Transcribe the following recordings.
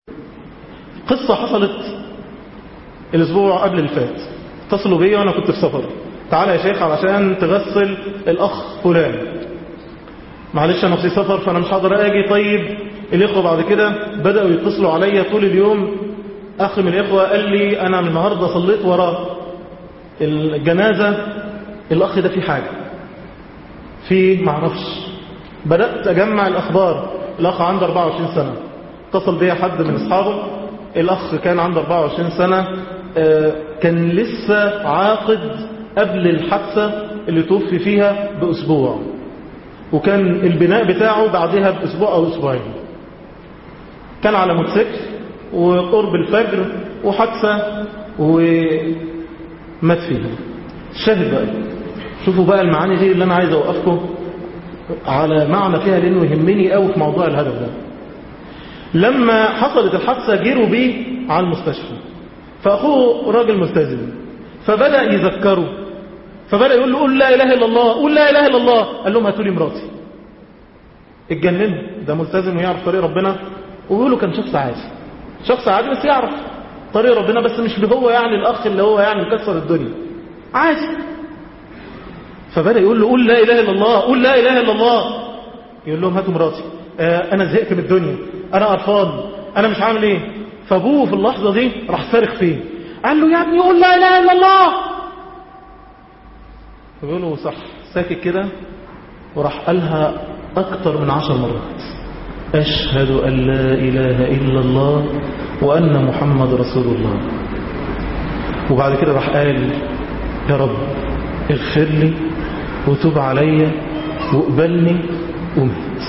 قصة حصلت الأسبوع قبل اللي فات اتصلوا بيا وأنا كنت في سفر تعالى يا شيخ علشان تغسل الأخ فلان معلش أنا في سفر فأنا مش هقدر أجي طيب الإخوة بعد كده بدأوا يتصلوا عليا طول اليوم أخ من الإخوة قال لي أنا النهاردة صليت وراء الجنازة الأخ ده في حاجة في معرفش بدأت أجمع الأخبار الأخ عنده 24 سنة اتصل بيا حد من أصحابه الأخ كان عنده 24 سنة كان لسه عاقد قبل الحادثة اللي توفي فيها بأسبوع وكان البناء بتاعه بعدها بأسبوع أو أسبوعين كان على موتوسيكل وقرب الفجر وحادثة ومات فيها شاهد بقى شوفوا بقى المعاني دي اللي أنا عايز أوقفكم على معنى فيها لأنه يهمني قوي في موضوع الهدف ده لما حصلت الحادثة جيروا بيه على المستشفى فأخوه راجل ملتزم فبدأ يذكره فبدأ يقول له قول لا إله إلا الله قول لا إله إلا الله قال لهم هاتوا لي مراتي اتجننوا ده ملتزم ويعرف طريق ربنا ويقولوا كان شخص عادي شخص عادي بس يعرف طريق ربنا بس مش هو يعني الأخ اللي هو يعني مكسر الدنيا عادي فبدأ يقول له قول لا إله إلا الله قول لا إله إلا الله يقول لهم هاتوا مراتي آه أنا زهقت من الدنيا أنا قرفان أنا مش عامل إيه فأبوه في اللحظة دي راح صارخ فيه قال له يا ابني قول لا إله إلا الله فبيقول له صح ساكت كده وراح قالها أكتر من عشر مرات أشهد أن لا إله إلا الله وأن محمد رسول الله وبعد كده راح قال يا رب اغفر لي وتوب علي واقبلني ومت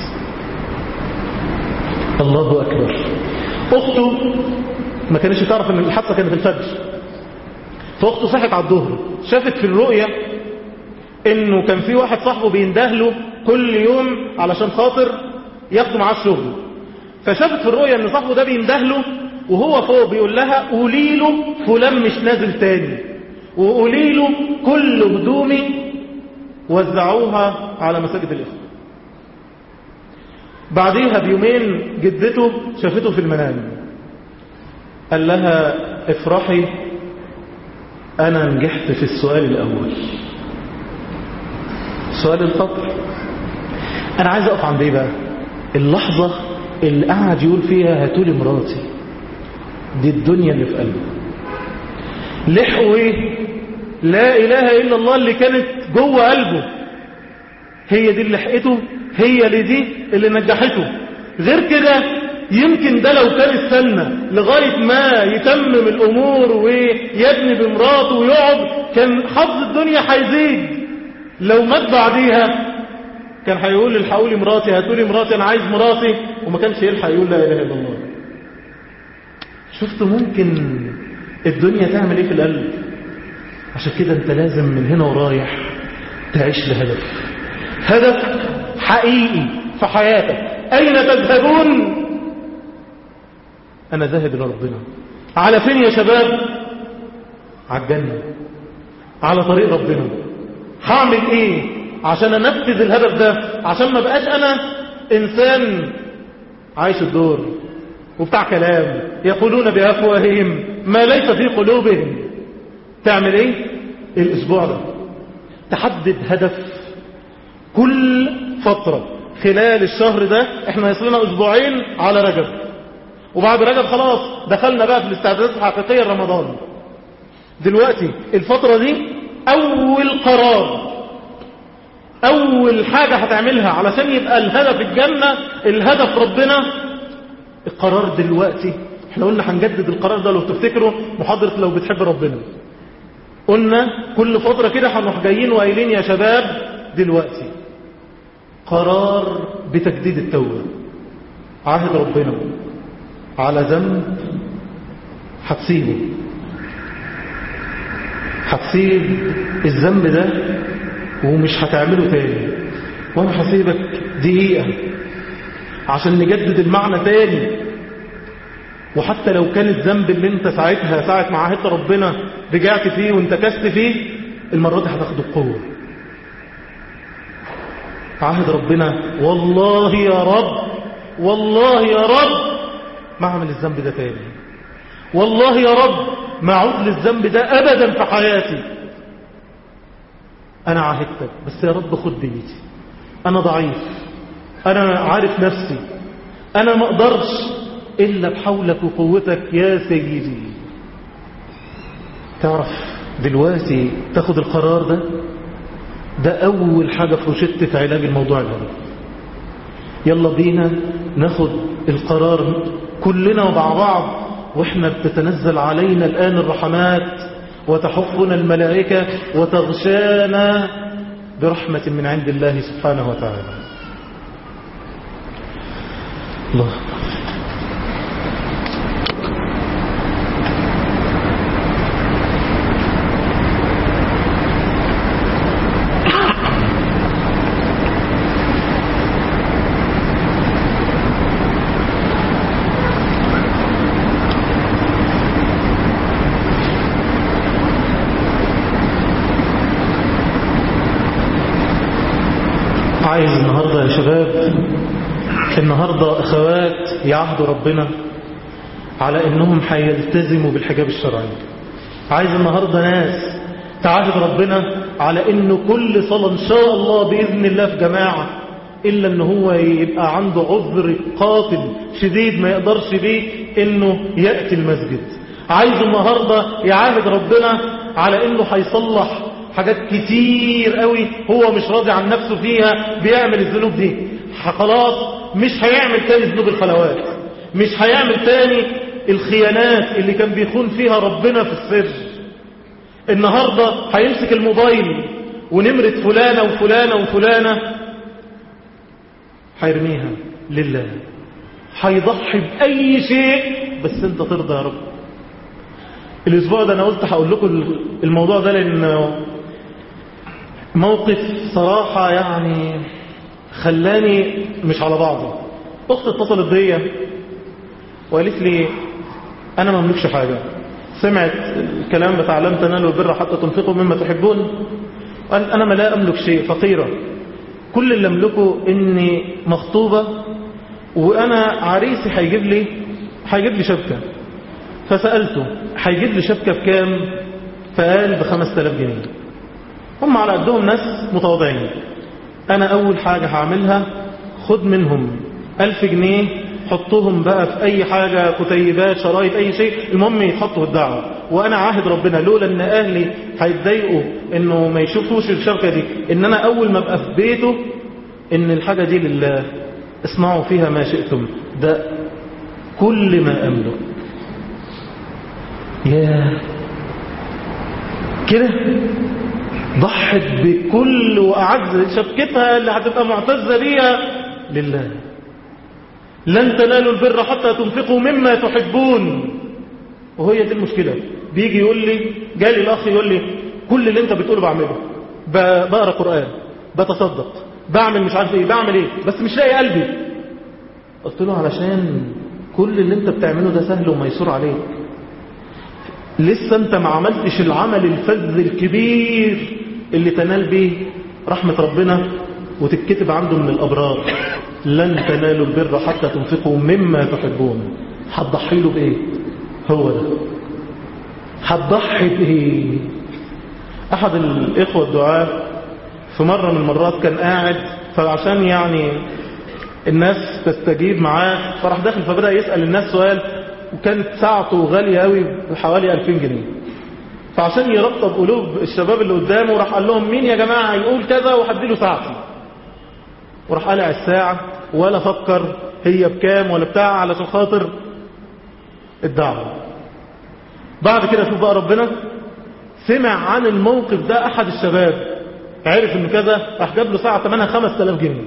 الله أكبر أخته ما كانش تعرف أن الحادثة كانت الفجر فأخته صحت على الظهر شافت في الرؤية انه كان في واحد صاحبه بيندهله كل يوم علشان خاطر ياخده معاه الشغل فشافت في الرؤية ان صاحبه ده بيندهله وهو فوق بيقول لها قولي له فلان مش نازل تاني وقولي له كل هدومي وزعوها على مساجد الاخوه بعديها بيومين جدته شافته في المنام قال لها افرحي انا نجحت في السؤال الاول سؤال القبر انا عايز اقف عند ايه بقى اللحظة اللي قاعد يقول فيها هاتولي مراتي دي الدنيا اللي في قلبه لحقوا ايه لا اله الا الله اللي كانت جوه قلبه هي دي اللي لحقته هي اللي دي اللي نجحته غير كده يمكن ده لو كان استنى لغاية ما يتمم الامور ويبني بمراته ويقعد كان حظ الدنيا هيزيد لو مات بعديها كان هيقول الحقوا لي مراتي هاتوا لي مراتي انا عايز مراتي وما كانش يلحق يقول لا اله الا الله شفت ممكن الدنيا تعمل ايه في القلب عشان كده انت لازم من هنا ورايح تعيش لهدف هدف حقيقي في حياتك اين تذهبون انا ذاهب الى ربنا على فين يا شباب على الجنه على طريق ربنا هعمل ايه عشان انفذ الهدف ده عشان ما بقاش انا انسان عايش الدور وبتاع كلام يقولون بافواههم ما ليس في قلوبهم تعمل ايه الاسبوع ده تحدد هدف كل فترة خلال الشهر ده احنا يصلنا اسبوعين على رجب وبعد رجب خلاص دخلنا بقى في الاستعدادات الحقيقية لرمضان دلوقتي الفترة دي اول قرار اول حاجة هتعملها علشان يبقى الهدف الجنة الهدف ربنا القرار دلوقتي احنا قلنا هنجدد القرار ده لو تفتكروا محاضرة لو بتحب ربنا قلنا كل فترة كده هنروح جايين وقايلين يا شباب دلوقتي قرار بتجديد التوبة عهد ربنا على ذنب هتسيبه هتسيب الذنب ده ومش هتعمله تاني وانا هسيبك دقيقة عشان نجدد المعنى تاني وحتى لو كان الذنب اللي انت ساعتها ساعة ما عهدت ربنا رجعت فيه وانتكست فيه المرة دي هتاخد القوة عهد ربنا والله يا رب والله يا رب ما اعمل الذنب ده تاني والله يا رب ما اعود للذنب ده ابدا في حياتي انا عاهدتك بس يا رب خد بيدي انا ضعيف انا عارف نفسي انا ما اقدرش الا بحولك وقوتك يا سيدي تعرف دلوقتي تاخد القرار ده ده اول حاجة في روشتة علاج الموضوع ده يلا بينا ناخد القرار كلنا مع بعض واحنا بتتنزل علينا الآن الرحمات وتحفنا الملائكة وتغشانا برحمة من عند الله سبحانه وتعالى الله عايز النهاردة يا شباب النهاردة أخوات يعهدوا ربنا على أنهم هيلتزموا بالحجاب الشرعي عايز النهاردة ناس تعاهد ربنا على أنه كل صلاة إن شاء الله بإذن الله في جماعة إلا أنه هو يبقى عنده عذر قاتل شديد ما يقدرش بيه أنه يأتي المسجد عايز النهاردة يعاهد ربنا على أنه هيصلح حاجات كتير قوي هو مش راضي عن نفسه فيها بيعمل الذنوب دي خلاص مش هيعمل تاني ذنوب الخلوات مش هيعمل تاني الخيانات اللي كان بيخون فيها ربنا في السر النهاردة هيمسك الموبايل ونمرة فلانة وفلانة وفلانة هيرميها لله هيضحي بأي شيء بس انت ترضى يا رب الاسبوع ده انا قلت هقول لكم الموضوع ده لان موقف صراحة يعني خلاني مش على بعضي اخت اتصلت بيا وقالت لي انا ما املكش حاجة سمعت الكلام بتاع لم تنالوا البر حتى تنفقوا مما تحبون قال انا ما لا املك شيء فقيرة كل اللي املكه اني مخطوبة وانا عريسي هيجيب لي هيجيب لي شبكة فسألته هيجيب لي شبكة بكام فقال بخمس تلاف جنيه هم على قدهم ناس متواضعين انا اول حاجة هعملها خد منهم الف جنيه حطهم بقى في اي حاجة كتيبات شرايط اي شيء المهم يتحطوا في الدعوة وانا عاهد ربنا لولا ان اهلي هيتضايقوا انه ما يشوفوش الشبكة دي ان انا اول ما ابقى في بيته ان الحاجة دي لله اصنعوا فيها ما شئتم ده كل ما املك يا كده ضحت بكل وأعز شبكتها اللي هتبقى معتزة بيها لله لن تنالوا البر حتى تنفقوا مما تحبون وهي دي المشكلة بيجي يقول لي جالي الأخ يقول لي كل اللي انت بتقوله بعمله بقرأ قرآن بتصدق بعمل مش عارف ايه بعمل ايه بس مش لاقي قلبي قلت له علشان كل اللي انت بتعمله ده سهل وميسور عليك لسه انت ما عملتش العمل الفذ الكبير اللي تنال به رحمة ربنا وتتكتب عنده من الأبرار لن تنالوا البر حتى تنفقوا مما تحبون هتضحي له بإيه هو ده هتضحي بإيه أحد الإخوة الدعاء في مرة من المرات كان قاعد فعشان يعني الناس تستجيب معاه فراح داخل فبدأ يسأل الناس سؤال وكانت ساعته غالية قوي بحوالي 2000 جنيه فعشان يرطب قلوب الشباب اللي قدامه راح قال لهم مين يا جماعة يقول كذا وهديله ساعتي وراح قلع الساعة ولا فكر هي بكام ولا بتاع علشان خاطر الدعوة بعد كده شوف بقى ربنا سمع عن الموقف ده أحد الشباب عرف انه كذا راح جاب له ساعة ثمنها 5000 جنيه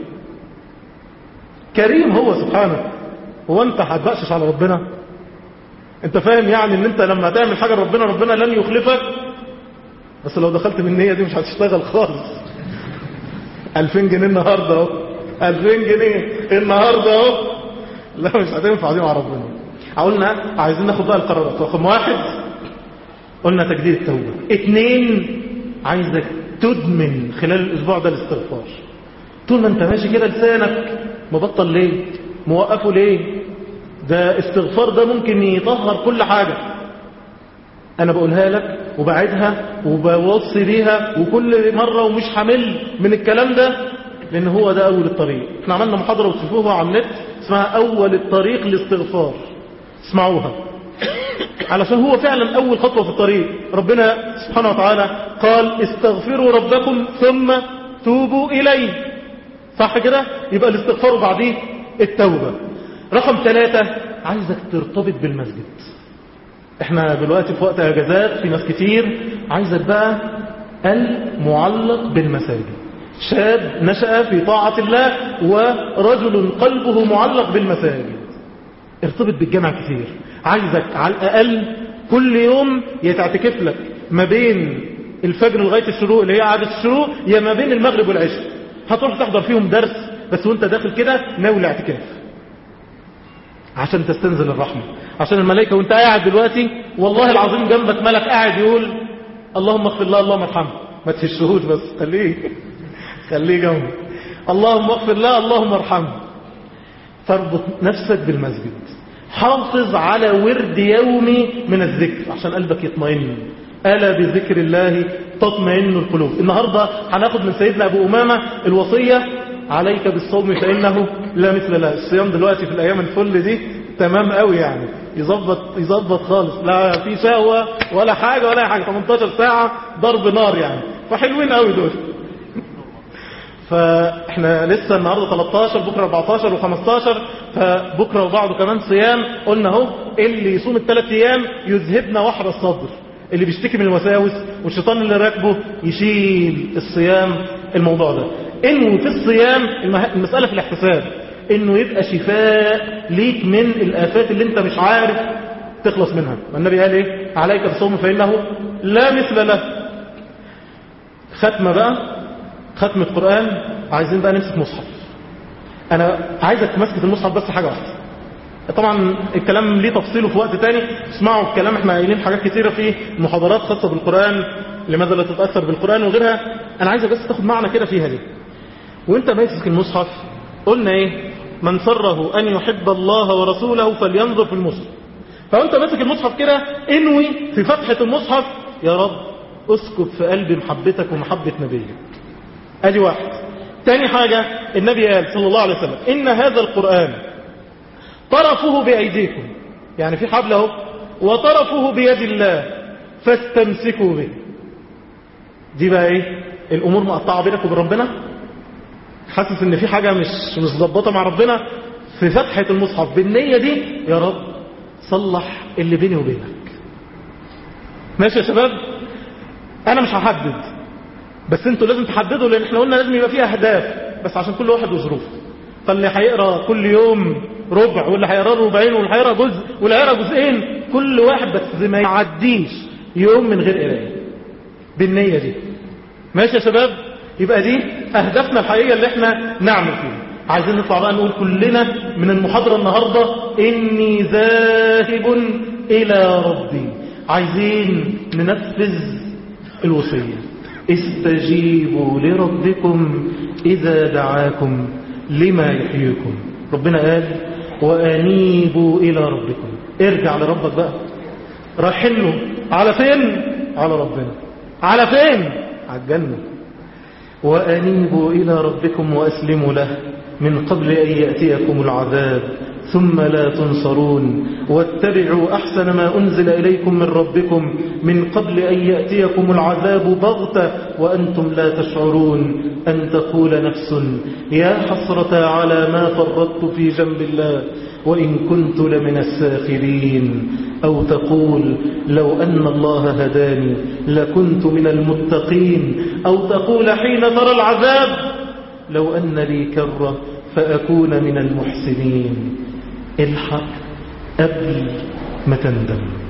كريم هو سبحانه هو انت هتبقشش على ربنا انت فاهم يعني ان انت لما تعمل حاجة ربنا ربنا لن يخلفك بس لو دخلت من النية دي مش هتشتغل خالص 2000 جنيه النهاردة اهو 2000 جنيه النهاردة اهو لا مش هتنفع دي مع ربنا قلنا عايزين ناخد بقى القرارات رقم واحد قلنا تجديد التوبة اتنين عايزك تدمن خلال الاسبوع ده الاستغفار طول ما انت ماشي كده لسانك مبطل ليه موقفه ليه ده استغفار ده ممكن يطهر كل حاجة أنا بقولها لك وبعدها وبوصي بيها وكل مرة ومش حمل من الكلام ده لأن هو ده أول الطريق احنا عملنا محاضرة وتشوفوها على النت اسمها أول الطريق الاستغفار اسمعوها علشان هو فعلا أول خطوة في الطريق ربنا سبحانه وتعالى قال استغفروا ربكم ثم توبوا إليه صح كده يبقى الاستغفار بعديه التوبة رقم ثلاثة عايزك ترتبط بالمسجد احنا دلوقتي في وقت اجازات في ناس كتير عايزك بقى المعلق بالمساجد شاب نشأ في طاعة الله ورجل قلبه معلق بالمساجد ارتبط بالجامع كتير عايزك على الأقل كل يوم يتعتكف لك ما بين الفجر لغاية الشروق اللي هي عادة الشروق يا ما بين المغرب والعشاء هتروح تحضر فيهم درس بس وانت داخل كده ناوي الاعتكاف عشان تستنزل الرحمة عشان الملائكة وانت قاعد دلوقتي والله العظيم جنبك ملك قاعد يقول اللهم اغفر الله اللهم ارحمه ما تهشهوش بس خليه خليه جنبك اللهم اغفر الله اللهم ارحمه تربط نفسك بالمسجد حافظ على ورد يومي من الذكر عشان قلبك يطمئن ألا بذكر الله تطمئن القلوب النهاردة هناخد من سيدنا أبو أمامة الوصية عليك بالصوم فإنه لا مثل له الصيام دلوقتي في الأيام الفل دي تمام قوي يعني يظبط يظبط خالص لا في شهوة ولا حاجة ولا حاجة 18 ساعة ضرب نار يعني فحلوين قوي دول فاحنا لسه النهارده 13 بكره 14 و15 فبكره وبعده كمان صيام قلنا اهو اللي يصوم الثلاث ايام يذهبنا وحر الصدر اللي بيشتكي من الوساوس والشيطان اللي راكبه يشيل الصيام الموضوع ده انه في الصيام المسألة في الاحتساب انه يبقى شفاء ليك من الآفات اللي انت مش عارف تخلص منها والنبي قال ايه عليك بالصوم فإنه لا مثل له ختمة بقى ختمة قرآن عايزين بقى نمسك مصحف انا عايزك مسكة المصحف بس حاجة واحدة طبعا الكلام ليه تفصيله في وقت تاني اسمعوا الكلام احنا قايلين حاجات كتيرة في محاضرات خاصة بالقرآن لماذا لا تتأثر بالقرآن وغيرها انا عايزك بس تاخد معنى كده فيها دي وانت ماسك المصحف قلنا ايه من سره ان يحب الله ورسوله فلينظر في المصحف فانت ماسك المصحف كده انوي في فتحة المصحف يا رب اسكب في قلبي محبتك ومحبة نبيك ادي واحد تاني حاجة النبي قال صلى الله عليه وسلم ان هذا القرآن طرفه بأيديكم يعني في حبل اهو وطرفه بيد الله فاستمسكوا به دي بقى ايه الامور مقطعه بينك وبين ربنا حاسس ان في حاجه مش مش ظبطه مع ربنا في فتحه المصحف بالنيه دي يا رب صلح اللي بيني وبينك ماشي يا شباب انا مش هحدد بس انتوا لازم تحددوا لان احنا قلنا لازم يبقى فيه اهداف بس عشان كل واحد وظروفه فاللي هيقرا كل يوم ربع واللي هيقرا ربعين واللي هيقرا جزء واللي هيقرا جزئين كل واحد بس ما يعديش يوم من غير قرايه بالنيه دي ماشي يا شباب يبقى دي اهدافنا الحقيقيه اللي احنا نعمل فيها عايزين نطلع بقى نقول كلنا من المحاضره النهارده اني ذاهب الى ربي عايزين ننفذ الوصيه استجيبوا لربكم اذا دعاكم لما يحييكم ربنا قال وانيبوا الى ربكم ارجع لربك بقى رايحين له على فين على ربنا على فين على الجنة وأنيبوا إلى ربكم وأسلموا له من قبل أن يأتيكم العذاب ثم لا تنصرون واتبعوا أحسن ما أنزل إليكم من ربكم من قبل أن يأتيكم العذاب بغتة وأنتم لا تشعرون أن تقول نفس يا حسرة على ما فرطت في جنب الله وإن كنت لمن الساخرين أو تقول لو أن الله هداني لكنت من المتقين أو تقول حين ترى العذاب لو أن لي كرة فأكون من المحسنين الحق قبل ما تندم